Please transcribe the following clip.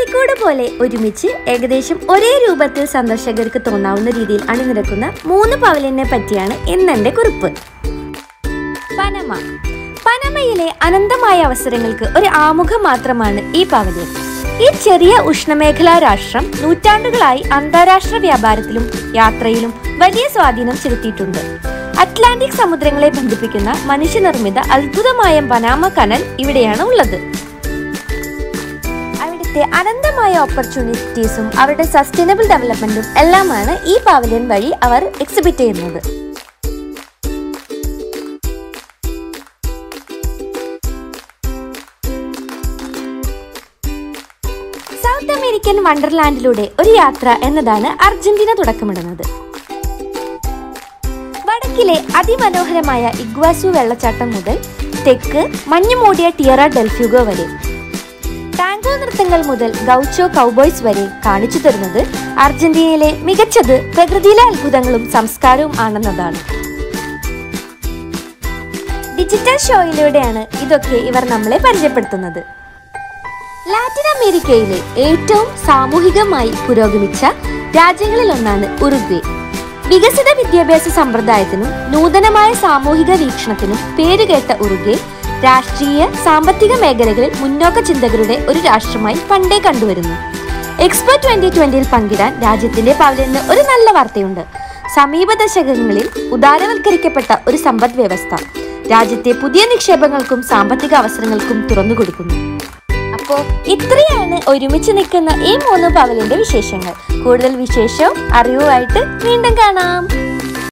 പള്ളിക്കൂട് പോലെ ഒരുമിച്ച് ഏകദേശം ഒരേ രൂപത്തിൽ സന്ദർശകർക്ക് തോന്നാവുന്ന രീതിയിൽ അണിനിരക്കുന്ന മൂന്ന് പവലിനെ പറ്റിയാണ് ഇന്നെന്റെ കുറിപ്പ് പനമ പനമയിലെ അനന്തമായ അവസരങ്ങൾക്ക് ഒരു ആമുഖം മാത്രമാണ് ഈ പവലിയൻ ഈ ചെറിയ ഉഷ്ണമേഖലാ രാഷ്ട്രം നൂറ്റാണ്ടുകളായി അന്താരാഷ്ട്ര വ്യാപാരത്തിലും യാത്രയിലും വലിയ സ്വാധീനം ചെലുത്തിയിട്ടുണ്ട് അറ്റ്ലാന്റിക് സമുദ്രങ്ങളെ ബന്ധിപ്പിക്കുന്ന മനുഷ്യനിർമ്മിത അത്ഭുതമായ പനാമ കനൽ ഇവിടെയാണ് ഉള്ളത് അവിടുത്തെ അനന്തമായ ഓപ്പർച്യൂണിറ്റീസും അവരുടെ സസ്റ്റൈനബിൾ ഡെവലപ്മെന്റും എല്ലാമാണ് ഈ പാവലിയൻ വഴി അവർ എക്സിബിറ്റ് ചെയ്യുന്നത് സൗത്ത് അമേരിക്കൻ വണ്ടർലാൻഡിലൂടെ ഒരു യാത്ര എന്നതാണ് അർജന്റീന തുടക്കമിടുന്നത് വടക്കിലെ അതിമനോഹരമായ ഇഗ്വാസു വെള്ളച്ചാട്ടം മുതൽ തെക്ക് മഞ്ഞുമൂടിയ ടിയറ ഡെൽഫ്യൂഗോ വരെ ടാങ്കോ നൃത്തങ്ങൾ മുതൽ ഗൗച്ചോ കൗബോയ്സ് വരെ കാണിച്ചു തരുന്നത് അർജന്റീനയിലെ മികച്ചത് പ്രകൃതിയിലെ അത്ഭുതങ്ങളും സംസ്കാരവും ആണെന്നതാണ് ഡിജിറ്റൽ ഷോയിലൂടെയാണ് ഇതൊക്കെ ഇവർ നമ്മളെ പരിചയപ്പെടുത്തുന്നത് ലാറ്റിൻ അമേരിക്കയിലെ ഏറ്റവും സാമൂഹികമായി പുരോഗമിച്ച രാജ്യങ്ങളിലൊന്നാണ് ഉറുഗ്വേ വികസിത വിദ്യാഭ്യാസ സമ്പ്രദായത്തിനും നൂതനമായ സാമൂഹിക വീക്ഷണത്തിനും പേരുകേട്ട ഉറുഗ്വേ രാഷ്ട്രീയ സാമ്പത്തിക മേഖലകളിൽ മുന്നോക്ക ചിന്തകരുടെ ഒരു രാഷ്ട്രമായി പണ്ടേ കണ്ടുവരുന്നു എക്സ്പോ ട്വന്റി ട്വന്റിയിൽ പങ്കിടാൻ രാജ്യത്തിന്റെ പവലിന് ഒരു നല്ല വാർത്തയുണ്ട് സമീപ ദശകങ്ങളിൽ ഉദാരവൽക്കരിക്കപ്പെട്ട ഒരു സമ്പദ് വ്യവസ്ഥ രാജ്യത്തെ പുതിയ നിക്ഷേപങ്ങൾക്കും സാമ്പത്തിക അവസരങ്ങൾക്കും തുറന്നുകൊടുക്കുന്നു അപ്പോ ഇത്രയാണ് ഒരുമിച്ച് നിൽക്കുന്ന ഈ മൂന്ന് പവലിന്റെ വിശേഷങ്ങൾ കൂടുതൽ വിശേഷവും അറിവുമായിട്ട് വീണ്ടും കാണാം